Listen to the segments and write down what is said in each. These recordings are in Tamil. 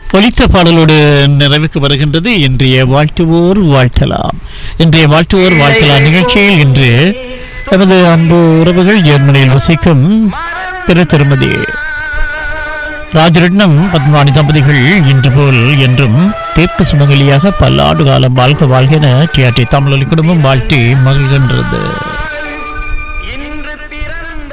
ஒலித்த பாடலோடு நிறைவுக்கு வருகின்றது இன்றைய வாழ்த்துவோர் வாழ்த்தலாம் இன்றைய வாழ்த்துவோர் வாழ்த்தலாம் நிகழ்ச்சியில் இன்று நமது அன்பு உறவுகள் ஜெர்மனியில் வசிக்கும் திரு திருமதி ராஜரட்னம் பத்மவாணி தம்பதிகள் இன்று போல் என்றும் தீர்க்க சுமங்கலியாக பல்லாண்டு காலம் வாழ்க வாழ்க என டிஆர்டி தமிழொலி குடும்பம் வாழ்த்தி மகிழ்கின்றது இன்று பிறந்த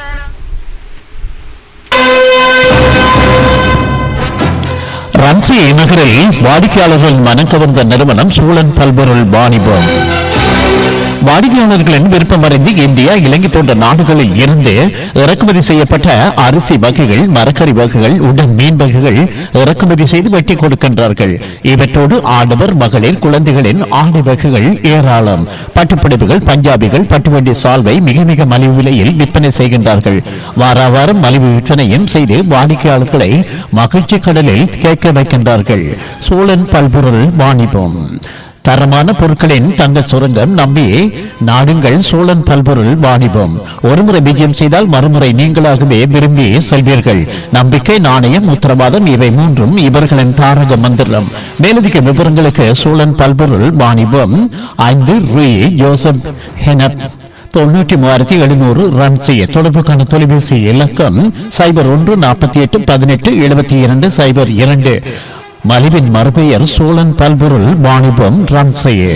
ரன்சி நகரில் வாடிக்கையாளர்கள் மனம் கவர்ந்த நிறுவனம் சூழன் பல்பொருள் வாணிபம் வாடிக்கையாளர்களின் விருப்பமறிந்து இந்தியா இலங்கை போன்ற நாடுகளில் இருந்து இறக்குமதி செய்யப்பட்ட அரிசி வகைகள் மரக்கறி வகைகள் உடன் மீன் வகைகள் இறக்குமதி செய்து வெட்டி கொடுக்கின்றார்கள் இவற்றோடு ஆடவர் மகளிர் குழந்தைகளின் ஆடை வகைகள் ஏராளம் பட்டுப்பிடிப்புகள் பஞ்சாபிகள் பட்டுவண்டி சால்வை மிக மிக மலிவு விலையில் விற்பனை செய்கின்றார்கள் வார வாரம் மலிவு விற்பனையும் செய்து வாடிக்கையாளர்களை மகிழ்ச்சி கடலில் கேட்க வைக்கின்றார்கள் சோழன் பல்பொருள் வாணிபம் தரமான பொருட்களின் தங்க சுரங்கம் நம்பி நாடுங்கள் சோழன் பல்பொருள் வாணிபம் ஒருமுறை விஜயம் செய்தால் மறுமுறை நீங்களாகவே விரும்பி செல்வீர்கள் நம்பிக்கை நாணயம் உத்தரவாதம் இவை மூன்றும் இவர்களின் தாரக மந்திரம் மேலதிக விவரங்களுக்கு சோழன் பல்பொருள் வாணிபம் ஐந்து ரூ ஜோசப் ஹெனப் தொண்ணூற்றி மூவாயிரத்தி எழுநூறு ரன் செய்ய தொடர்புக்கான தொலைபேசி இலக்கம் சைபர் ஒன்று நாற்பத்தி எட்டு பதினெட்டு எழுபத்தி இரண்டு சைபர் இரண்டு மலிவின் மறுபெயர் சோழன் பல்பொருள் வாணிபம் ரன் செய்ய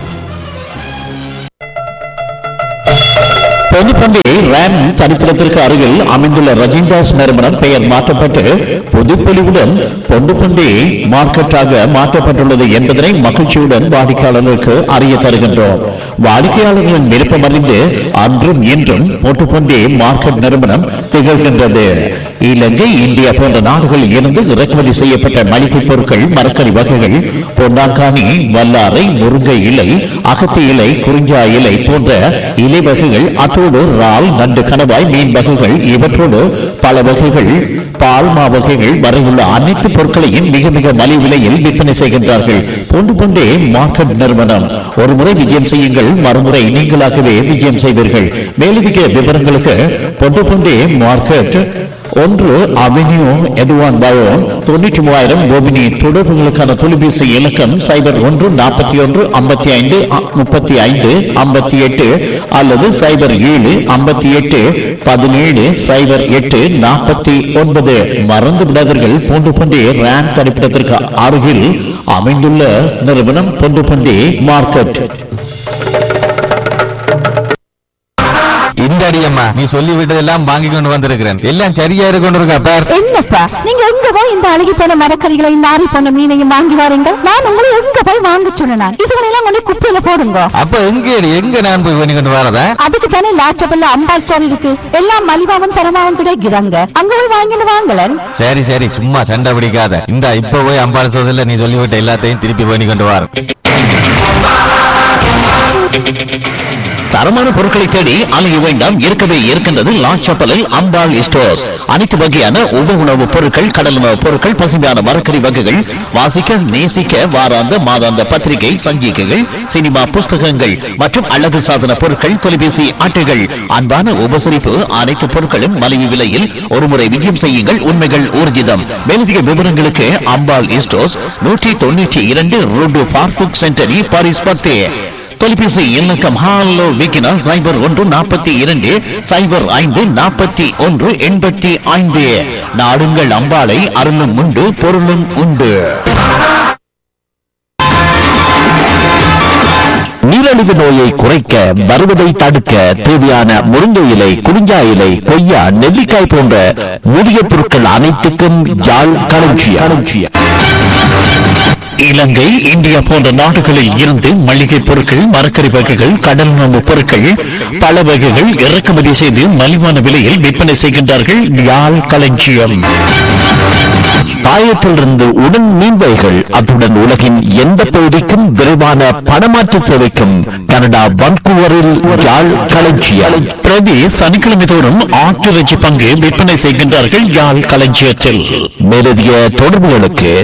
பொதுப்பண்டி ரேம் தனிப்பிடத்திற்கு அருகில் அமைந்துள்ள ரஜின்தாஸ் நிறுவனம் பெயர் மாற்றப்பட்டு புதுப்பொலிவுடன் பொண்டுப்பண்டி மார்க்கெட்டாக மாற்றப்பட்டுள்ளது என்பதனை மகிழ்ச்சியுடன் வாடிக்கையாளர்களுக்கு அறிய தருகின்றோம் வாடிக்கையாளர்களின் விருப்பம் அறிந்து அன்றும் இன்றும் பொட்டுப்பண்டி மார்க்கெட் நிறுவனம் திகழ்கின்றது இலங்கை இந்தியா போன்ற நாடுகளில் இருந்து இறக்குமதி செய்யப்பட்ட மளிகை பொருட்கள் மரக்கறி வகைகள் பொன்னாங்கானி வல்லாரை முருங்கை இலை அகத்தி இலை குறிஞ்சா இலை போன்ற இலை வகைகள் அத்தோடு இறால் நண்டு கணவாய் மீன் வகைகள் இவற்றோடு பல வகைகள் பால்மா வகைகள் வரையுள்ள அனைத்து பொருட்களையும் மிக மிக மலிவு விலையில் விற்பனை செய்கின்றார்கள் பொண்டு பொண்டே மார்க்கெட் நிறுவனம் ஒரு முறை விஜயம் செய்யுங்கள் மறுமுறை நீங்களாகவே விஜயம் செய்வீர்கள் மேலதிக விவரங்களுக்கு பொண்டு பொண்டே மார்க்கெட் ஒன்று அவென்யூ எதுவான் பயோன் தொண்ணூற்றி மூவாயிரம் கோபினி தொடர்புகளுக்கான தொலைபேசி இலக்கம் சைபர் ஒன்று நாற்பத்தி ஒன்று ஐம்பத்தி ஐந்து முப்பத்தி ஐந்து ஐம்பத்தி எட்டு அல்லது சைபர் ஏழு ஐம்பத்தி எட்டு பதினேழு சைபர் எட்டு நாற்பத்தி ஒன்பது மறந்து விடாதீர்கள் பூண்டு பண்டி ரேம் தனிப்பிடத்திற்கு அருகில் அமைந்துள்ள நிறுவனம் பொண்டு பண்டி மார்க்கெட் இந்த அடியம்மா நீ சொல்லி விட்டதெல்லாம் வாங்கி கொண்டு வந்திருக்கிறேன் எல்லாம் சரியா இருக்கு கொண்டு இருக்கா பார் என்னப்பா நீங்க எங்க போய் இந்த அழுகி போன மரக்கறிகளையும் நாரி போன மீனையும் வாங்கி வாரீங்க நான் உங்களை எங்க போய் வாங்க சொன்னேன் இதுகளெல்லாம் கொண்டு குப்பையில போடுங்க அப்ப எங்க எங்க நான் போய் பண்ணி கொண்டு வரதா அதுக்கு தானே லாச்சபல்ல அம்பாள் ஸ்டோர் இருக்கு எல்லாம் மலிவாவும் தரமாவும் கிடைக்கிறாங்க அங்க போய் வாங்கிட்டு வாங்கலன் சரி சரி சும்மா சண்டை பிடிக்காத இந்த இப்ப போய் அம்பாள் சோதல நீ சொல்லிவிட்ட எல்லாத்தையும் திருப்பி பண்ணி கொண்டு வர தரமான பொருட்களை தேடி அலைய வேண்டாம் இருக்கவே இருக்கின்றது லாச்சப்பலில் அம்பாள் ஸ்டோர்ஸ் அனைத்து வகையான உப உணவுப் பொருட்கள் கடல் உணவுப் பொருட்கள் பசுமையான மரக்கறி வகைகள் வாசிக்க நேசிக்க வாராந்த மாதாந்த பத்திரிகை சஞ்சிகைகள் சினிமா புஸ்தகங்கள் மற்றும் அழகு சாதன பொருட்கள் தொலைபேசி அட்டைகள் அன்பான உபசரிப்பு அனைத்து பொருட்களும் மலிவு விலையில் ஒருமுறை விஜயம் செய்யுங்கள் உண்மைகள் ஊர்ஜிதம் மேலதிக விவரங்களுக்கு அம்பாள் ஸ்டோர்ஸ் நூற்றி தொண்ணூற்றி இரண்டு ரோடு பார்புக் சென்டரி பாரிஸ் பத்தே தொலைபேசி இலக்கம் ஹாலோ விக்கினா சைபர் ஒன்று நாற்பத்தி இரண்டு சைபர் ஐந்து நாற்பத்தி ஒன்று எண்பத்தி ஐந்து நாடுங்கள் அம்பாளை அருளும் உண்டு பொருளும் உண்டு நீரழிவு நோயை குறைக்க வருவதை தடுக்க தேவையான முருங்கை இலை குறிஞ்சா இலை கொய்யா நெல்லிக்காய் போன்ற மூலிகை பொருட்கள் அனைத்துக்கும் யாழ் களஞ்சியம் இலங்கை இந்தியா போன்ற நாடுகளில் இருந்து மளிகை பொருட்கள் மரக்கறி வகைகள் கடல் உணவு பொருட்கள் பல வகைகள் இறக்குமதி செய்து மலிவான விலையில் விற்பனை செய்கின்றார்கள் யாழ் களஞ்சியம் பாயத்திலிருந்து உடன் மீன்வைகள் அத்துடன் உலகின் எந்த பகுதிக்கும் விரைவான பணமாற்று சேவைக்கும் கனடா வன்கூவரில் யாழ் களஞ்சியம் பிரதி சனிக்கிழமை தோறும் ஆட்டிறைச்சி பங்கு விற்பனை செய்கின்றார்கள் யாழ் களஞ்சியத்தில் மேலதிக தொடர்புகளுக்கு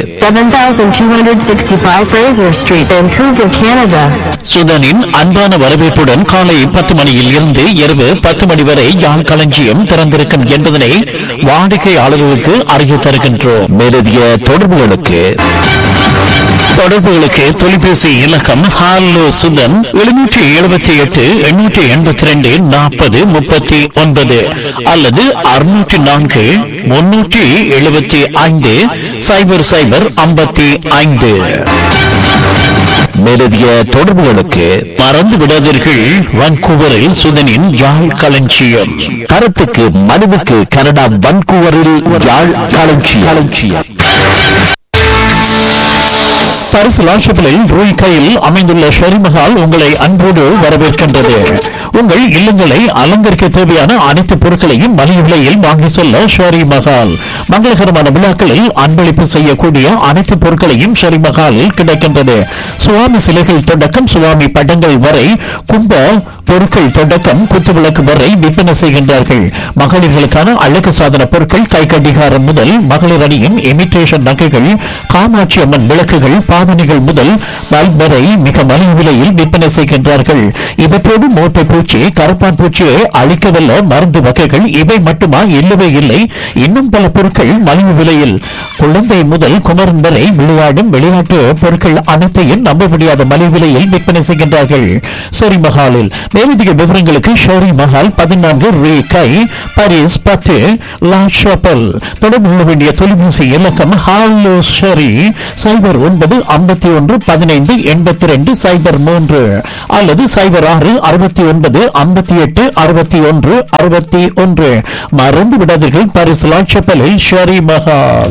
7265 Fraser Street, Vancouver, Canada. சுதனின் அன்பான வரவேற்புடன் காலை பத்து மணியில் இருந்து இரவு பத்து மணி வரை யாழ் களஞ்சியம் திறந்திருக்கும் என்பதனை வாடிக்கையாளர்களுக்கு அறிய தருகின்றோம் மேலும் மேலதிக தொடர்புகளுக்கு தொடர்புகளுக்கு தொலைபேசி இலக்கம் ஹாலோ சுதன் எழுநூற்றி எழுபத்தி எட்டு எண்ணூற்றி எண்பத்தி ரெண்டு நாற்பது முப்பத்தி ஒன்பது அல்லது அறுநூற்றி நான்கு முன்னூற்றி எழுபத்தி ஐந்து சைபர் சைபர் ஐம்பத்தி ஐந்து மேலதிக தொடர்புகளுக்கு மறந்து விடாதீர்கள் வான்கூவரில் சுதனின் யாழ் களஞ்சியம் தரத்துக்கு மனுவுக்கு கனடா வான்கூவரில் யாழ் களஞ்சியம் களஞ்சியம் பரிசு லாட்சப்பிலில் ரூய் கையில் அமைந்துள்ள ஷெரிமஹால் உங்களை அன்போடு வரவேற்கின்றது உங்கள் இல்லங்களை அலங்கரிக்க தேவையான அனைத்து பொருட்களையும் மலிவு விலையில் வாங்கி செல்ல ஷெரி மஹால் மங்களகரமான விழாக்களில் அன்பளிப்பு செய்யக்கூடிய அனைத்து பொருட்களையும் ஷெரி மஹாலில் கிடைக்கின்றது சுவாமி சிலைகள் தொடக்கம் சுவாமி படங்கள் வரை கும்ப பொருட்கள் தொடக்கம் குத்துவிளக்கு வரை விற்பனை செய்கின்றார்கள் மகளிர்களுக்கான அழகு சாதன பொருட்கள் கை கடிகாரம் முதல் மகளிர் அணியின் இமிட்டேஷன் நகைகள் காமாட்சி அம்மன் விளக்குகள் பாவனைகள் முதல் பல்ப் வரை மிக மலிவு விலையில் விற்பனை செய்கின்றார்கள் இவற்றோடு மோட்டை பூச்சி கருப்பான் பூச்சியை அழிக்கவல்ல மருந்து வகைகள் இவை மட்டுமா இல்லவே இல்லை இன்னும் பல பொருட்கள் மலிவு விலையில் குழந்தை முதல் குமரன் வரை விளையாடும் விளையாட்டு பொருட்கள் அனைத்தையும் நம்ப முடியாத மலிவு விலையில் விற்பனை செய்கின்றார்கள் ஷெரி மஹாலில் மேலதிக விவரங்களுக்கு ஷெரி மஹால் பதினான்கு ரே கை பாரிஸ் பத்து லா ஷாப்பல் தொடர்பு கொள்ள வேண்டிய தொலைபேசி இலக்கம் ஹாலோ ஷெரி சைபர் ஒன்பது ஐம்பத்தி ஒன்று பதினைந்து எண்பத்தி ரெண்டு சைபர் மூன்று அல்லது சைபர் ஆறு அறுபத்தி ஒன்பது ஐம்பத்தி எட்டு அறுபத்தி ஒன்று அறுபத்தி ஒன்று மறந்து விடாதீர்கள் பாரிஸ் லா ஷாப்பலில் ஷெரி மஹால்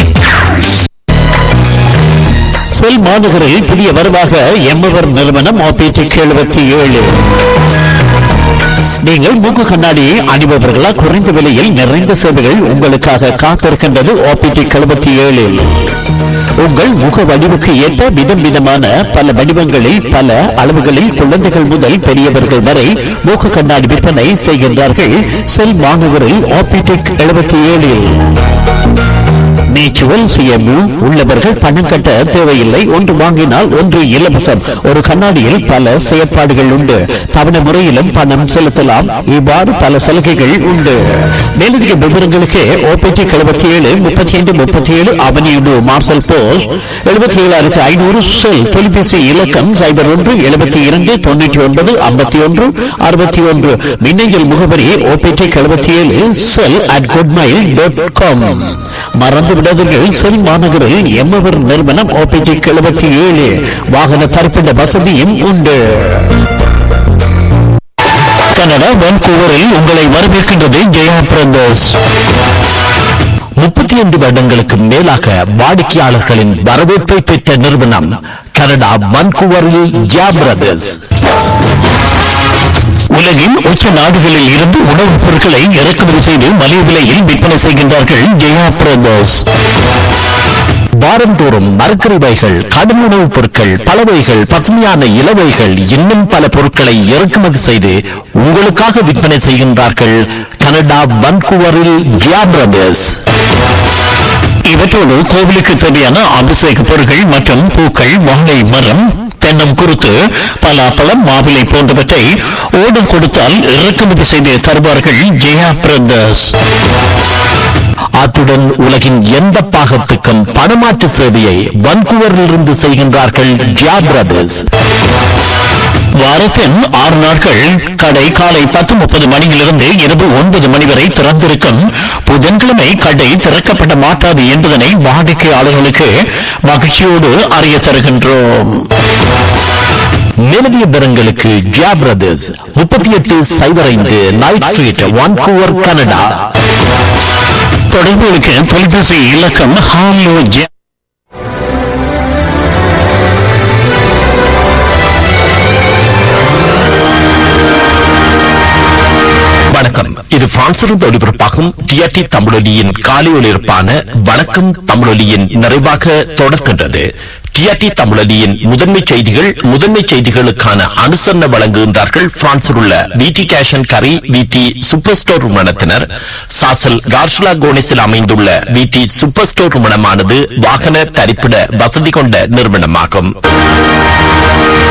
செல் மாநகரில் புதிய வரவாக எம்எவர் நிறுவனம் ஆபிடிக் எழுபத்தி ஏழு நீங்கள் மூக்கு கண்ணாடியை அணிபவர்களா குறைந்த விலையில் நிறைந்த சேவைகள் உங்களுக்காக காத்திருக்கின்றது ஆபிடிக் எழுபத்தி ஏழில் உங்கள் முக வடிவுக்கு ஏற்ப விதம் விதமான பல வடிவங்களில் பல அளவுகளில் குழந்தைகள் முதல் பெரியவர்கள் வரை மூக்கு கண்ணாடி விற்பனை செய்கின்றார்கள் செல் மாநகரில் ஆபிடிக் எழுபத்தி ஏழில் நேச்சுரல் சுயமு உள்ளவர்கள் பணம் கட்ட தேவையில்லை ஒன்று வாங்கினால் ஒன்று இலவசம் ஒரு கண்ணாடியில் பல செயற்பாடுகள் உண்டு தவணை முறையிலும் பணம் செலுத்தலாம் இவ்வாறு பல சலுகைகள் உண்டு மேலதிக விவரங்களுக்கு ஓபிடி எழுபத்தி ஏழு முப்பத்தி ஐந்து முப்பத்தி ஏழு அவனியுடு மார்சல் போஸ்ட் எழுபத்தி ஏழாயிரத்தி ஐநூறு செல் தொலைபேசி இலக்கம் சைபர் ஒன்று எழுபத்தி இரண்டு தொண்ணூற்றி ஒன்பது ஐம்பத்தி ஒன்று அறுபத்தி ஒன்று மின்னஞ்சல் முகவரி ஓபிடி எழுபத்தி ஏழு cell at gmail dot com மறந்து விடாதீர்கள் செல் மாநகரில் எம்மவர் நிறுவனம் ஓபிடி எழுபத்தி ஏழு வாகன தரிப்பிட வசதியும் உண்டு கனடா வான்கூவரில் உங்களை வரவேற்கின்றது ஜெயா பிரதர்ஸ் முப்பத்தி ஐந்து வருடங்களுக்கு மேலாக வாடிக்கையாளர்களின் வரவேற்பை பெற்ற நிறுவனம் கனடா வான்கூவரில் ஜெயா பிரதர்ஸ் உலகின் உச்ச நாடுகளில் இருந்து உணவுப் பொருட்களை இறக்குமதி செய்து மலிவு விலையில் விற்பனை செய்கின்றார்கள் ஜெயா பிரதர்ஸ் வாரந்தோறும் மரக்கறிவைகள் கடும் உணவுப் பொருட்கள் பலவைகள் பசுமையான இலவைகள் இன்னும் பல பொருட்களை இறக்குமதி செய்து உங்களுக்காக விற்பனை செய்கின்றார்கள் கனடா வன்கூவரில் ஜியா பிரதர்ஸ் இவற்றோடு கோவிலுக்கு தேவையான அபிஷேக பொருட்கள் மற்றும் பூக்கள் வாழை மரம் தென்னம் குருத்து பலாப்பழம் மாவிலை போன்றவற்றை ஓடம் கொடுத்தால் இறக்குமதி செய்து தருவார்கள் ஜெயா பிரதர்ஸ் அத்துடன் உலகின் எந்த பாகத்துக்கும் பணமாற்று சேவையை வன்கூவரில் இருந்து செய்கின்றார்கள் ஜியா பிரதர்ஸ் வாரத்தின் ஆறு நாட்கள் கடை காலை பத்து முப்பது மணியிலிருந்து இரவு ஒன்பது மணி வரை திறந்திருக்கும் புதன்கிழமை கடை திறக்கப்பட மாட்டாது என்பதனை வாடிக்கையாளர்களுக்கு மகிழ்ச்சியோடு அறிய தருகின்றோம் மேலதிக விவரங்களுக்கு ஜியா பிரதர்ஸ் முப்பத்தி எட்டு சைபர் ஐந்து நைட் ஸ்ட்ரீட் வான்கூவர் கனடா தொடர்புகளுக்கு தொலைபேசி இலக்கம் ஹாலோ ஜியா வணக்கம் இது பிரான்சிலிருந்து ஒளிபரப்பாகும் டிஆர்டி தமிழொலியின் காலை ஒளிபரப்பான வணக்கம் தமிழொலியின் நிறைவாக தொடர்கின்றது டிஆர்டி தமிழொலியின் முதன்மை செய்திகள் முதன்மை செய்திகளுக்கான அனுசரணை வழங்குகின்றார்கள் பிரான்சில் உள்ள விடி கேஷன் கரி விடி சூப்பர் ஸ்டோர் நிறுவனத்தினர் சாசல் கார்ஷுலா கோனிஸில் அமைந்துள்ள விடி சூப்பர் ஸ்டோர் நிறுவனமானது வாகன தரிப்பிட வசதி கொண்ட நிறுவனமாகும்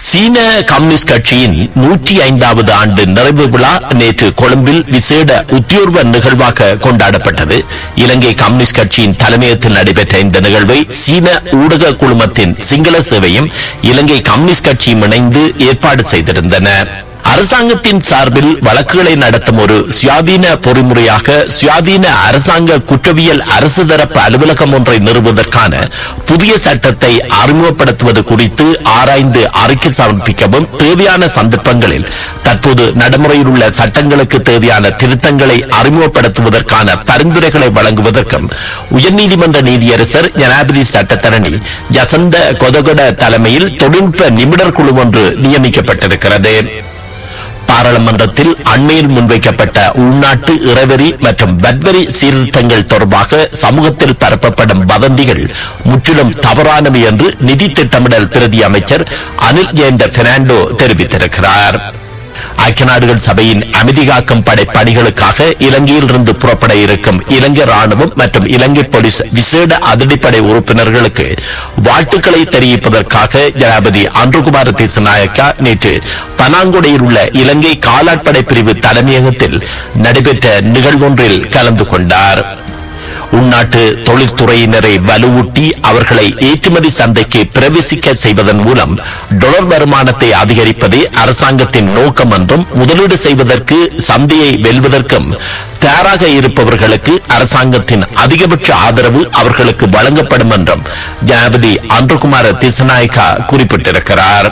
சீன கம்யூனிஸ்ட் கட்சியின் நூற்றி ஐந்தாவது ஆண்டு நிறைவு விழா நேற்று கொழும்பில் விசேட உத்தியோர்வ நிகழ்வாக கொண்டாடப்பட்டது இலங்கை கம்யூனிஸ்ட் கட்சியின் தலைமையகத்தில் நடைபெற்ற இந்த நிகழ்வை சீன ஊடக குழுமத்தின் சிங்கள சேவையும் இலங்கை கம்யூனிஸ்ட் கட்சியும் இணைந்து ஏற்பாடு செய்திருந்தன அரசாங்கத்தின் சார்பில் வழக்குகளை நடத்தும் ஒரு சுயாதீன பொறிமுறையாக சுயாதீன அரசாங்க குற்றவியல் அரசு தரப்பு அலுவலகம் ஒன்றை நிறுவுவதற்கான புதிய சட்டத்தை அறிமுகப்படுத்துவது குறித்து ஆராய்ந்து அறிக்கை சமர்ப்பிக்கவும் தேவையான சந்தர்ப்பங்களில் தற்போது நடைமுறையில் உள்ள சட்டங்களுக்கு தேவையான திருத்தங்களை அறிமுகப்படுத்துவதற்கான பரிந்துரைகளை வழங்குவதற்கும் உயர்நீதிமன்ற நீதியரசர் ஜனாதிபதி சட்டத்தரணி யசந்த கொதகொட தலைமையில் தொழில்நுட்ப நிபுணர் குழு ஒன்று நியமிக்கப்பட்டிருக்கிறது பாராளுமன்றத்தில் அண்மையில் முன்வைக்கப்பட்ட உள்நாட்டு இறவரி மற்றும் வட்வரி சீர்திருத்தங்கள் தொடர்பாக சமூகத்தில் பரப்பப்படும் வதந்திகள் முற்றிலும் தவறானவை என்று நிதி திட்டமிடல் பிரதி அமைச்சர் அனில் ஜெயந்த பெர்னாண்டோ தெரிவித்திருக்கிறார் ஐக்கிய நாடுகள் சபையின் அமைதி காக்கும் படை பணிகளுக்காக இலங்கையில் இருந்து புறப்பட இருக்கும் இலங்கை ராணுவம் மற்றும் இலங்கை போலீஸ் விசேட அதிரடிப்படை உறுப்பினர்களுக்கு வாழ்த்துக்களை தெரிவிப்பதற்காக ஜனாபதி அன்றுகுமார தேசநாயக்கா நேற்று பனாங்குடையில் உள்ள இலங்கை காலாட்படை பிரிவு தலைமையகத்தில் நடைபெற்ற நிகழ்வொன்றில் கலந்து கொண்டார் உள்நாட்டு தொழில்துறையினரை வலுவூட்டி அவர்களை ஏற்றுமதி சந்தைக்கு பிரவேசிக்க செய்வதன் மூலம் டொலர் வருமானத்தை அதிகரிப்பதே அரசாங்கத்தின் நோக்கம் என்றும் முதலீடு செய்வதற்கு சந்தையை வெல்வதற்கும் தயாராக இருப்பவர்களுக்கு அரசாங்கத்தின் அதிகபட்ச ஆதரவு அவர்களுக்கு வழங்கப்படும் என்றும் ஜனாபதி அன்றுகுமார திசநாயக்கா குறிப்பிட்டிருக்கிறார்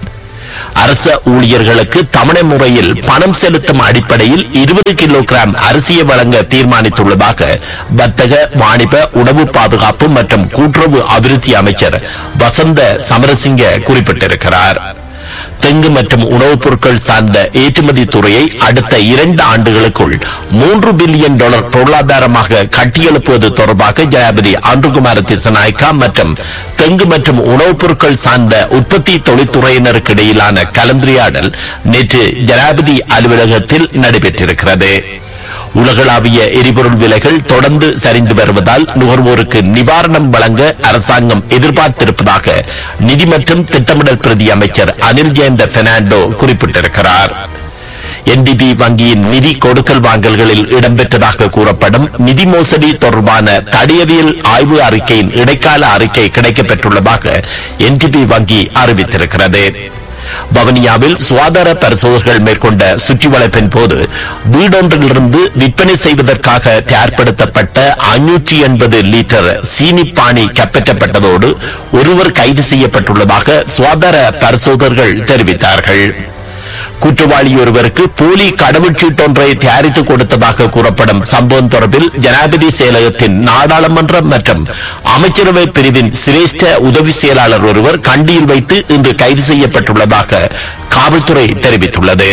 அரச ஊழியர்களுக்கு தவணை முறையில் பணம் செலுத்தும் அடிப்படையில் இருபது கிலோகிராம் அரிசியை வழங்க தீர்மானித்துள்ளதாக வர்த்தக வாணிப உணவு பாதுகாப்பு மற்றும் கூட்டுறவு அபிவிருத்தி அமைச்சர் வசந்த சமரசிங்க குறிப்பிட்டிருக்கிறார் தெங்கு மற்றும் உணவுப் பொருட்கள் சார்ந்த ஏற்றுமதி துறையை அடுத்த இரண்டு ஆண்டுகளுக்குள் மூன்று பில்லியன் டாலர் பொருளாதாரமாக கட்டியெழுப்புவது தொடர்பாக ஜனாபதி அன்றுகுமார திசநாயக்கா மற்றும் தெங்கு மற்றும் உணவுப் பொருட்கள் சார்ந்த உற்பத்தி தொழில்துறையினருக்கு இடையிலான கலந்துரையாடல் நேற்று ஜனாபதி அலுவலகத்தில் நடைபெற்றிருக்கிறது உலகளாவிய எரிபொருள் விலைகள் தொடர்ந்து சரிந்து வருவதால் நுகர்வோருக்கு நிவாரணம் வழங்க அரசாங்கம் எதிர்பார்த்திருப்பதாக நிதி மற்றும் திட்டமிடல் பிரதி அமைச்சர் அனில் ஜெயந்த பெர்னாண்டோ குறிப்பிட்டிருக்கிறார் என்டிபி வங்கியின் நிதி கொடுக்கல் வாங்கல்களில் இடம்பெற்றதாக கூறப்படும் நிதி மோசடி தொடர்பான தடியவியல் ஆய்வு அறிக்கையின் இடைக்கால அறிக்கை கிடைக்கப்பெற்றுள்ளதாக என்டிபி வங்கி அறிவித்திருக்கிறது வவனியாவில் சுகாதார பரிசோதனைகள் மேற்கொண்ட சுற்றி வளைப்பின் போது வீடொன்றிலிருந்து விற்பனை செய்வதற்காக தயார்படுத்தப்பட்ட ஐநூற்றி எண்பது லிட்டர் சீனிப்பானி கைப்பற்றப்பட்டதோடு ஒருவர் கைது செய்யப்பட்டுள்ளதாக சுகாதார பரிசோதகர்கள் தெரிவித்தார்கள் குற்றவாளி ஒருவருக்கு போலி கடவுச்சீட்டொன்றை தயாரித்து கொடுத்ததாக கூறப்படும் சம்பவம் தொடர்பில் ஜனாதிபதி செயலகத்தின் நாடாளுமன்ற மற்றும் அமைச்சரவை பிரிவின் சிரேஷ்ட உதவி செயலாளர் ஒருவர் கண்டியில் வைத்து இன்று கைது செய்யப்பட்டுள்ளதாக காவல்துறை தெரிவித்துள்ளது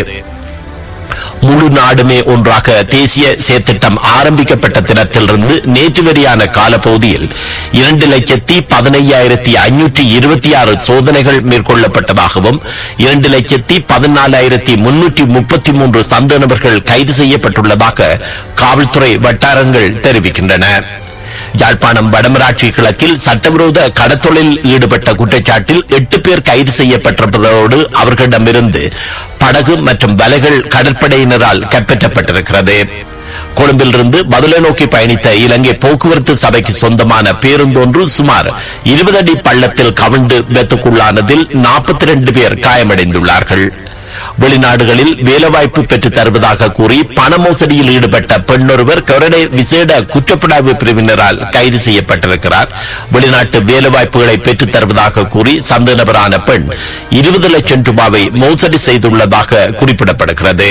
முழு நாடுமே ஒன்றாக தேசிய செயற்திட்டம் ஆரம்பிக்கப்பட்ட தினத்திலிருந்து நேற்று வரையான காலப்பகுதியில் இரண்டு லட்சத்தி பதினையாயிரத்தி ஐநூற்றி இருபத்தி ஆறு சோதனைகள் மேற்கொள்ளப்பட்டதாகவும் இரண்டு லட்சத்தி பதினாலாயிரத்தி முன்னூற்றி முப்பத்தி மூன்று சந்த நபர்கள் கைது செய்யப்பட்டுள்ளதாக காவல்துறை வட்டாரங்கள் தெரிவிக்கின்றன யாழ்ப்பாணம் வடமராட்சி கிழக்கில் சட்டவிரோத கடத்தொழில் ஈடுபட்ட குற்றச்சாட்டில் எட்டு பேர் கைது செய்யப்பட்டிருப்பதோடு அவர்களிடமிருந்து படகு மற்றும் வலைகள் கடற்படையினரால் கைப்பற்றப்பட்டிருக்கிறது கொழும்பிலிருந்து பதிலை நோக்கி பயணித்த இலங்கை போக்குவரத்து சபைக்கு சொந்தமான பேருந்தொன்று சுமார் இருபது அடி பள்ளத்தில் கவிழ்ந்து விபத்துக்குள்ளானதில் நாற்பத்தி ரெண்டு பேர் காயமடைந்துள்ளார்கள் வெளிநாடுகளில் வேலைவாய்ப்பு பெற்றுத் தருவதாக கூறி பண மோசடியில் ஈடுபட்ட பெண்ணொருவர் கரடை விசேட குற்றப்புலனாய்வு பிரிவினரால் கைது செய்யப்பட்டிருக்கிறார் வெளிநாட்டு வேலைவாய்ப்புகளை பெற்றுத் தருவதாக கூறி சந்த நபரான பெண் இருபது லட்சம் ரூபாவை மோசடி செய்துள்ளதாக குறிப்பிடப்படுகிறது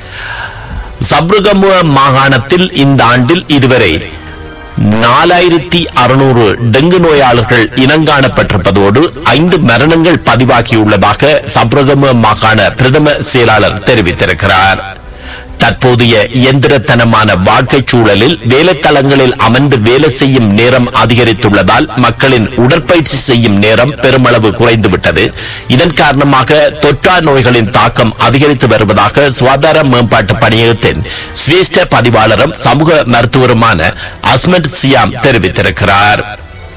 சப்ருகமுவ மாகாணத்தில் இந்த ஆண்டில் இதுவரை நாலாயிரத்தி அறுநூறு டெங்கு நோயாளர்கள் இனங்காணப்பட்டிருப்பதோடு ஐந்து மரணங்கள் பதிவாகியுள்ளதாக சப்ரகம மாகாண பிரதம செயலாளர் தெரிவித்திருக்கிறார் தற்போதைய இயந்திரத்தனமான வாழ்க்கைச் சூழலில் வேலைத்தளங்களில் அமர்ந்து வேலை செய்யும் நேரம் அதிகரித்துள்ளதால் மக்களின் உடற்பயிற்சி செய்யும் நேரம் பெருமளவு குறைந்துவிட்டது இதன் காரணமாக தொற்றா நோய்களின் தாக்கம் அதிகரித்து வருவதாக சுகாதார மேம்பாட்டு பணியகத்தின் சிரேஷ்ட பதிவாளரும் சமூக மருத்துவருமான அஸ்மத் சியாம் தெரிவித்திருக்கிறார்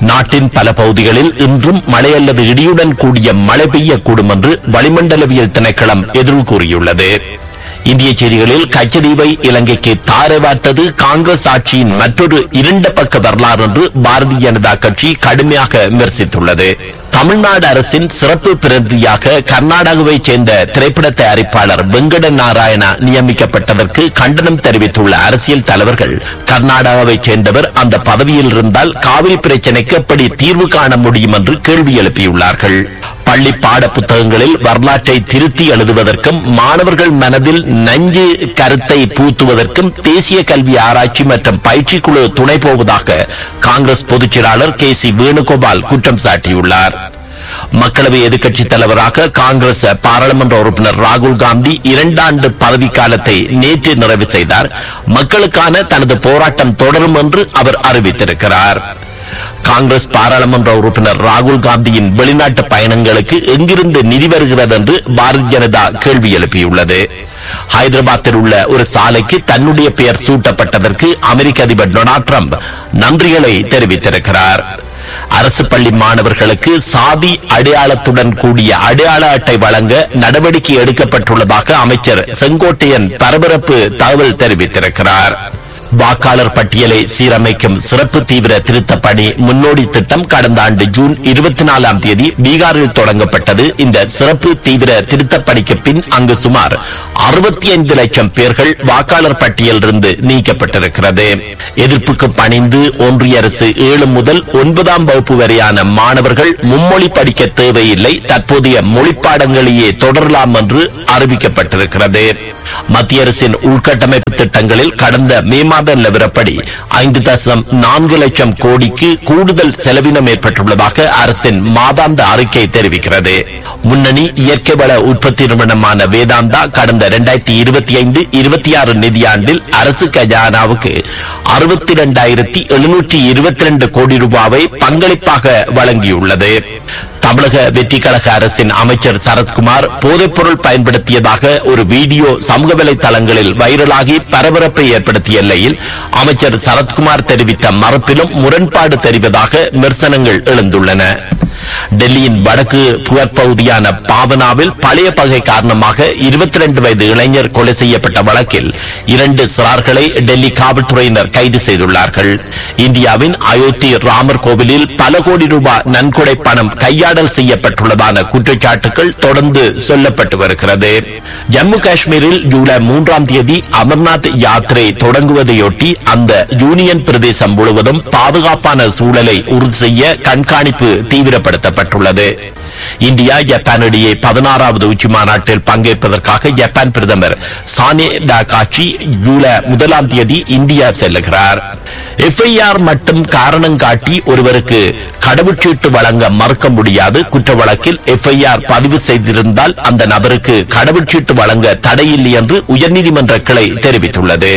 நாட்டின் பல பகுதிகளில் இன்றும் மழை அல்லது இடியுடன் கூடிய மழை பெய்யக்கூடும் என்று வளிமண்டலவியல் திணைக்களம் எதிர்வு கூறியுள்ளது இந்திய செய்திகளில் கச்சதீவை இலங்கைக்கு தாரை வார்த்தது காங்கிரஸ் ஆட்சியின் மற்றொரு இரண்ட பக்க வரலாறு என்று பாரதிய ஜனதா கட்சி கடுமையாக விமர்சித்துள்ளது தமிழ்நாடு அரசின் சிறப்பு பிரதியாக கர்நாடகாவைச் சேர்ந்த திரைப்பட தயாரிப்பாளர் வெங்கட நாராயணா நியமிக்கப்பட்டதற்கு கண்டனம் தெரிவித்துள்ள அரசியல் தலைவர்கள் கர்நாடகாவைச் சேர்ந்தவர் அந்த பதவியில் இருந்தால் காவிரி பிரச்சினைக்கு எப்படி தீர்வு காண முடியும் என்று கேள்வி எழுப்பியுள்ளார்கள் பள்ளி பாட புத்தகங்களில் வரலாற்றை திருத்தி எழுதுவதற்கும் மாணவர்கள் மனதில் நஞ்சு கருத்தை பூத்துவதற்கும் தேசிய கல்வி ஆராய்ச்சி மற்றும் பயிற்சி குழு துணை போவதாக காங்கிரஸ் பொதுச் செயலாளர் கே சி வேணுகோபால் குற்றம் சாட்டியுள்ளார் மக்களவை எதிர்க்கட்சித் தலைவராக காங்கிரஸ் பாராளுமன்ற உறுப்பினர் ராகுல் காந்தி இரண்டாண்டு பதவிக்காலத்தை நேற்று நிறைவு செய்தார் மக்களுக்கான தனது போராட்டம் தொடரும் என்று அவர் அறிவித்திருக்கிறார் காங்கிரஸ் பாராளுமன்ற உறுப்பினர் ராகுல் காந்தியின் வெளிநாட்டு பயணங்களுக்கு எங்கிருந்து நிதி வருகிறது என்று பாரதிய ஜனதா கேள்வி எழுப்பியுள்ளது ஹைதராபாத்தில் உள்ள ஒரு சாலைக்கு தன்னுடைய பெயர் சூட்டப்பட்டதற்கு அமெரிக்க அதிபர் டொனால்ட் ட்ரம்ப் நன்றிகளை தெரிவித்திருக்கிறார் அரசு பள்ளி மாணவர்களுக்கு சாதி அடையாளத்துடன் கூடிய அடையாள அட்டை வழங்க நடவடிக்கை எடுக்கப்பட்டுள்ளதாக அமைச்சர் செங்கோட்டையன் பரபரப்பு தகவல் தெரிவித்திருக்கிறார் வாக்காளர் பட்டியலை சீரமைக்கும் சிறப்பு தீவிர திருத்த பணி முன்னோடி திட்டம் கடந்த ஆண்டு ஜூன் இருபத்தி நாலாம் தேதி பீகாரில் தொடங்கப்பட்டது இந்த சிறப்பு தீவிர திருத்த பணிக்கு பின் அங்கு சுமார் அறுபத்தி ஐந்து லட்சம் பேர்கள் வாக்காளர் பட்டியலிருந்து நீக்கப்பட்டிருக்கிறது எதிர்ப்புக்கு பணிந்து ஒன்றிய அரசு ஏழு முதல் ஒன்பதாம் வகுப்பு வரையான மாணவர்கள் மும்மொழி படிக்க தேவையில்லை தற்போதைய மொழிப்பாடங்களையே தொடரலாம் என்று அறிவிக்கப்பட்டிருக்கிறது மத்திய அரசின் உள்கட்டமைப்பு திட்டங்களில் கடந்த மே மாத நிலவரப்படி ஐந்து தசம் நான்கு லட்சம் கோடிக்கு கூடுதல் செலவினம் ஏற்பட்டுள்ளதாக அரசின் மாதாந்த அறிக்கை தெரிவிக்கிறது முன்னணி இயற்கை வள உற்பத்தி நிறுவனமான வேதாந்தா கடந்த இரண்டாயிரத்தி இருபத்தி ஐந்து இருபத்தி ஆறு நிதியாண்டில் அரசு கஜானாவுக்கு அறுபத்தி இரண்டாயிரத்தி எழுநூற்றி இருபத்தி ரெண்டு கோடி ரூபாவை பங்களிப்பாக வழங்கியுள்ளது தமிழக வெற்றி கழக அரசின் அமைச்சர் சரத்குமார் போதைப்பொருள் பயன்படுத்தியதாக ஒரு வீடியோ சமூக வலைதளங்களில் வைரலாகி பரபரப்பை ஏற்படுத்திய எல்லையில் அமைச்சர் சரத்குமார் தெரிவித்த மறுப்பிலும் முரண்பாடு தெரிவதாக விமர்சனங்கள் எழுந்துள்ளன டெல்லியின் வடக்கு புகற்பகுதியான பாவனாவில் பழைய பகை காரணமாக இருபத்தி ரெண்டு வயது இளைஞர் கொலை செய்யப்பட்ட வழக்கில் இரண்டு சிறார்களை டெல்லி காவல்துறையினர் கைது செய்துள்ளார்கள் இந்தியாவின் அயோத்தி ராமர் கோவிலில் பல கோடி ரூபாய் நன்கொடை பணம் கையாடல் செய்யப்பட்டுள்ளதான குற்றச்சாட்டுகள் தொடர்ந்து சொல்லப்பட்டு வருகிறது ஜம்மு காஷ்மீரில் ஜூலை மூன்றாம் தேதி அமர்நாத் யாத்திரை தொடங்குவதையொட்டி அந்த யூனியன் பிரதேசம் முழுவதும் பாதுகாப்பான சூழலை உறுதி செய்ய கண்காணிப்பு தீவிரப்படுத்தப்பட்டுள்ளது இந்தியா ஜப்பான் இடையே பதினாறாவது உச்சி மாநாட்டில் பங்கேற்பதற்காக ஜப்பான் பிரதமர் சானே டாகாச்சி ஜூலை முதலாம் தேதி இந்தியா செல்லுகிறார் எஃப்ஐஆர் மட்டும் காரணம் காட்டி ஒருவருக்கு கடவுச்சீட்டு வழங்க மறுக்க முடியாது குற்ற வழக்கில் எஃப்ஐஆர் பதிவு செய்திருந்தால் அந்த நபருக்கு கடவுச்சீட்டு வழங்க தடையில்லை என்று உயர்நீதிமன்ற கிளை தெரிவித்துள்ளது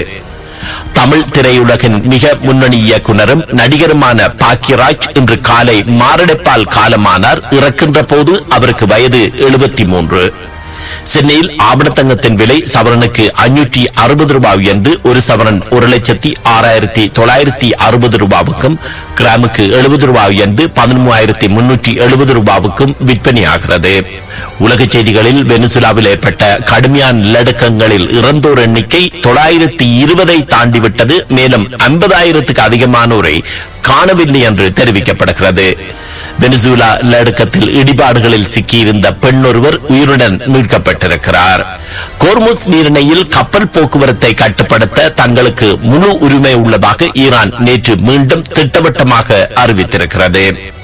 தமிழ் திரையுலகின் மிக முன்னணி இயக்குனரும் நடிகருமான பாக்கியராஜ் இன்று காலை மாரடைப்பால் காலமானார் இறக்கின்ற போது அவருக்கு வயது எழுபத்தி மூன்று சென்னையில் ஆபணத்தங்கத்தின் விலை சவரனுக்கு அஞ்சூற்றி அறுபது ரூபாய் என்று ஒரு சவரன் ஒரு லட்சத்தி ஆறாயிரத்தி தொள்ளாயிரத்தி அறுபது ரூபாவுக்கும் கிராமுக்கு எழுபது ரூபாய் என்று பதிமூவாயிரத்தி முன்னூற்றி எழுபது ரூபாவுக்கும் விற்பனையாகிறது உலகச் செய்திகளில் வெனிசுலாவில் ஏற்பட்ட கடுமையான நிலநடுக்கங்களில் இறந்தோர் எண்ணிக்கை தொள்ளாயிரத்தி இருபதை தாண்டிவிட்டது மேலும் ஐம்பதாயிரத்துக்கு அதிகமானோரை காணவில்லை என்று தெரிவிக்கப்படுகிறது வெனிசுலா நிலநடுக்கத்தில் இடிபாடுகளில் சிக்கியிருந்த பெண் ஒருவர் உயிருடன் மீட்கப்பட்டிருக்கிறார் கோர்முஸ் நீரிணையில் கப்பல் போக்குவரத்தை கட்டுப்படுத்த தங்களுக்கு முழு உரிமை உள்ளதாக ஈரான் நேற்று மீண்டும் திட்டவட்டமாக அறிவித்திருக்கிறது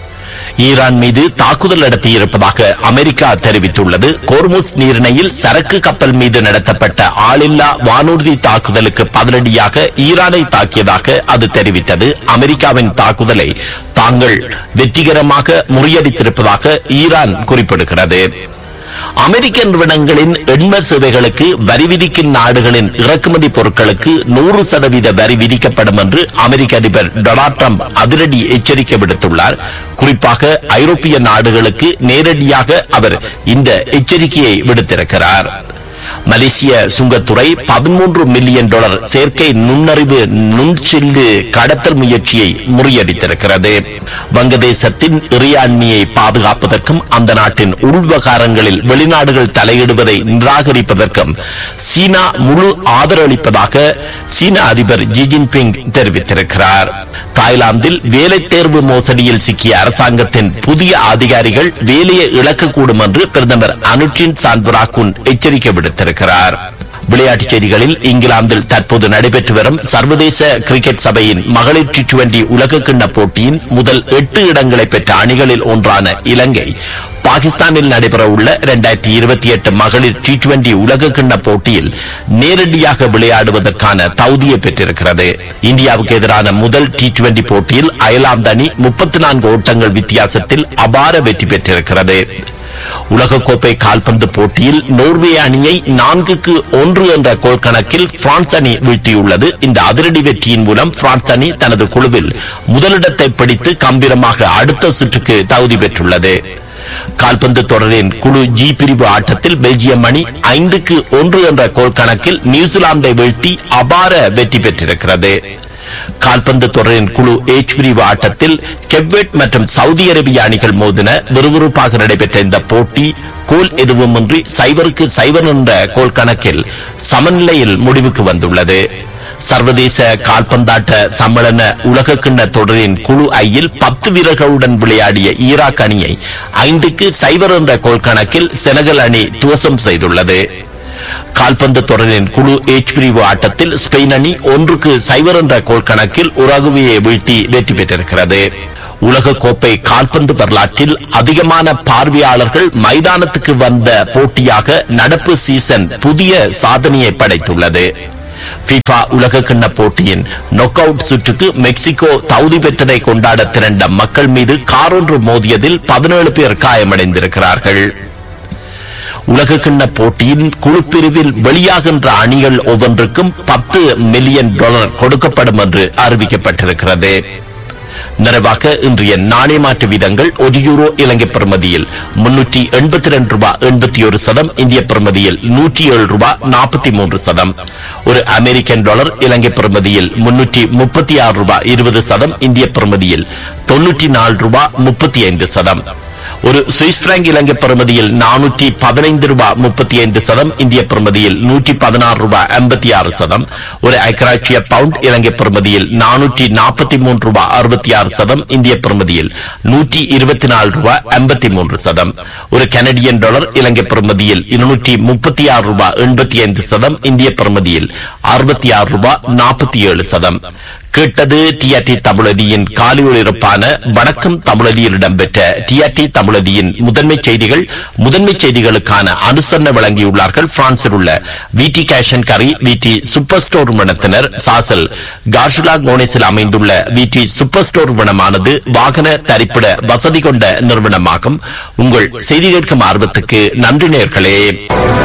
ஈரான் மீது தாக்குதல் நடத்தியிருப்பதாக அமெரிக்கா தெரிவித்துள்ளது கோர்முஸ் நீரிணையில் சரக்கு கப்பல் மீது நடத்தப்பட்ட ஆளில்லா வானூர்தி தாக்குதலுக்கு பதிலடியாக ஈரானை தாக்கியதாக அது தெரிவித்தது அமெரிக்காவின் தாக்குதலை தாங்கள் வெற்றிகரமாக முறியடித்திருப்பதாக ஈரான் குறிப்பிடுகிறது அமெரிக்க நிறுவனங்களின் எண்ம சேவைகளுக்கு வரி விதிக்கும் நாடுகளின் இறக்குமதி பொருட்களுக்கு நூறு சதவீத வரி விதிக்கப்படும் என்று அமெரிக்க அதிபர் டொனால்ட் ட்ரம்ப் அதிரடி எச்சரிக்கை விடுத்துள்ளார் குறிப்பாக ஐரோப்பிய நாடுகளுக்கு நேரடியாக அவர் இந்த எச்சரிக்கையை விடுத்திருக்கிறார் மலேசிய சுங்கத்துறை பதிமூன்று மில்லியன் டாலர் செயற்கை நுண்ணறிவு நுண்சில்லு கடத்தல் முயற்சியை முறியடித்திருக்கிறது வங்கதேசத்தின் இறையாண்மையை பாதுகாப்பதற்கும் அந்த நாட்டின் உள்வகாரங்களில் வெளிநாடுகள் தலையிடுவதை நிராகரிப்பதற்கும் சீனா முழு ஆதரவளிப்பதாக சீன அதிபர் ஜி ஜின்பிங் தெரிவித்திருக்கிறார் தாய்லாந்தில் வேலை தேர்வு மோசடியில் சிக்கிய அரசாங்கத்தின் புதிய அதிகாரிகள் வேலையை இழக்கக்கூடும் என்று பிரதமர் அனுட்டின் சான்வராக்குன் எச்சரிக்கை விடுத்திருக்கிறார் விளையாட்டுச் செய்திகளில் இங்கிலாந்தில் தற்போது நடைபெற்று வரும் சர்வதேச கிரிக்கெட் சபையின் மகளிர் டி டுவெண்டி உலகக்கிண்ண போட்டியின் முதல் எட்டு இடங்களை பெற்ற அணிகளில் ஒன்றான இலங்கை பாகிஸ்தானில் நடைபெறவுள்ள இரண்டாயிரத்தி இருபத்தி எட்டு மகளிர் டி டுவெண்டி உலகக்கிண்ண போட்டியில் நேரடியாக விளையாடுவதற்கான தகுதியை பெற்றிருக்கிறது இந்தியாவுக்கு எதிரான முதல் டி டுவெண்டி போட்டியில் அயர்லாந்து அணி முப்பத்தி நான்கு ஓட்டங்கள் வித்தியாசத்தில் அபார வெற்றி பெற்றிருக்கிறது உலகக்கோப்பை கால்பந்து போட்டியில் நோர்வே அணியை நான்குக்கு ஒன்று என்ற கோல் கணக்கில் பிரான்ஸ் அணி வீழ்த்தியுள்ளது இந்த அதிரடி வெற்றியின் மூலம் பிரான்ஸ் அணி தனது குழுவில் முதலிடத்தை பிடித்து கம்பீரமாக அடுத்த சுற்றுக்கு தகுதி பெற்றுள்ளது கால்பந்து தொடரின் குழு ஜி பிரிவு ஆட்டத்தில் பெல்ஜியம் அணி ஐந்துக்கு ஒன்று என்ற கோல் கணக்கில் நியூசிலாந்தை வீழ்த்தி அபார வெற்றி பெற்றிருக்கிறது கால்பந்து தொடரின் குழு ஏச் பிரிவு ஆட்டத்தில் கெவ்வேட் மற்றும் சவுதி அரேபிய அணிகள் மோதின விறுவிறுப்பாக நடைபெற்ற இந்த போட்டி கோல் எதுவுமின்றி சைவருக்கு சைவர் என்ற கோல் கணக்கில் சமநிலையில் முடிவுக்கு வந்துள்ளது சர்வதேச கால்பந்தாட்ட சம்மேளன உலகக்கிண்ண தொடரின் குழு ஐயில் பத்து வீரர்களுடன் விளையாடிய ஈராக் அணியை ஐந்துக்கு சைவர் என்ற கோல் கணக்கில் செனகல் அணி துவசம் செய்துள்ளது கால்பந்து தொடரின் குழு ஏச் பிரிவு ஆட்டத்தில் ஸ்பெயின் அணி ஒன்றுக்கு சைவர் என்ற கோல் கணக்கில் உருகுவேயை வீழ்த்தி வெற்றி பெற்றிருக்கிறது உலக கோப்பை கால்பந்து வரலாற்றில் அதிகமான பார்வையாளர்கள் மைதானத்துக்கு வந்த போட்டியாக நடப்பு சீசன் புதிய சாதனையை படைத்துள்ளது FIFA உலகக்கிண்ண போட்டியின் நொக் அவுட் சுற்றுக்கு மெக்சிகோ தகுதி பெற்றதை கொண்டாட திரண்ட மக்கள் மீது காரொன்று மோதியதில் பதினேழு பேர் காயமடைந்திருக்கிறார்கள் உலகக்கிண்ண போட்டியின் குழு பிரிவில் வெளியாகின்ற அணிகள் ஒவ்வொன்றுக்கும் பத்து மில்லியன் டாலர் கொடுக்கப்படும் என்று அறிவிக்கப்பட்டிருக்கிறது நிறைவாக இன்றைய நாணய மாற்று வீதங்கள் ஒரு யூரோ இலங்கை பிரமதியில் முன்னூற்றி எண்பத்தி ரெண்டு ரூபாய் எண்பத்தி ஒரு சதம் இந்திய பிரமதியில் நூற்றி ஏழு ரூபாய் நாற்பத்தி மூன்று சதம் ஒரு அமெரிக்கன் டாலர் இலங்கை பிரமதியில் முன்னூற்றி முப்பத்தி ஆறு ரூபாய் இருபது சதம் இந்திய பிரமதியில் தொன்னூற்றி நாலு ரூபாய் முப்பத்தி ஐந்து சதம் ஒரு சுவிஸ் பிராங்க் இலங்கை பிரமதியில் நானூற்றி பதினைந்து ரூபாய் முப்பத்தி ஐந்து சதம் இந்திய பிரமதியில் நூற்றி பதினாறு ரூபாய் ஐம்பத்தி ஆறு சதம் ஒரு ஐக்கராட்சிய பவுண்ட் இலங்கை பிரமதியில் நானூற்றி நாற்பத்தி மூன்று ரூபாய் அறுபத்தி ஆறு சதம் இந்திய பிரமதியில் நூற்றி இருபத்தி நாலு ரூபாய் ஐம்பத்தி மூன்று சதம் ஒரு கனடியன் டாலர் இலங்கை பிரமதியில் இருநூற்றி முப்பத்தி ஆறு ரூபாய் எண்பத்தி ஐந்து சதம் இந்திய பிரமதியில் அறுபத்தி ஆறு ரூபாய் நாற்பத்தி ஏழு சதம் கேட்டது டிஆர்டி தமிழதியின் காலை ஒளிபரப்பான வணக்கம் தமிழதியில் இடம்பெற்ற டிஆர்டி தமிழதியின் முதன்மை செய்திகள் முதன்மை செய்திகளுக்கான அனுசரணை வழங்கியுள்ளார்கள் பிரான்சில் உள்ள விடி கேஷன் கரி விடி சூப்பர் ஸ்டோர் நிறுவனத்தினர் சாசல் கார்ஷுலா கோனேஸில் அமைந்துள்ள விடி சூப்பர் ஸ்டோர் நிறுவனமானது வாகன தரிப்பிட வசதி கொண்ட நிறுவனமாகும் உங்கள் செய்தி கேட்கும் ஆர்வத்துக்கு நன்றி நேர்களே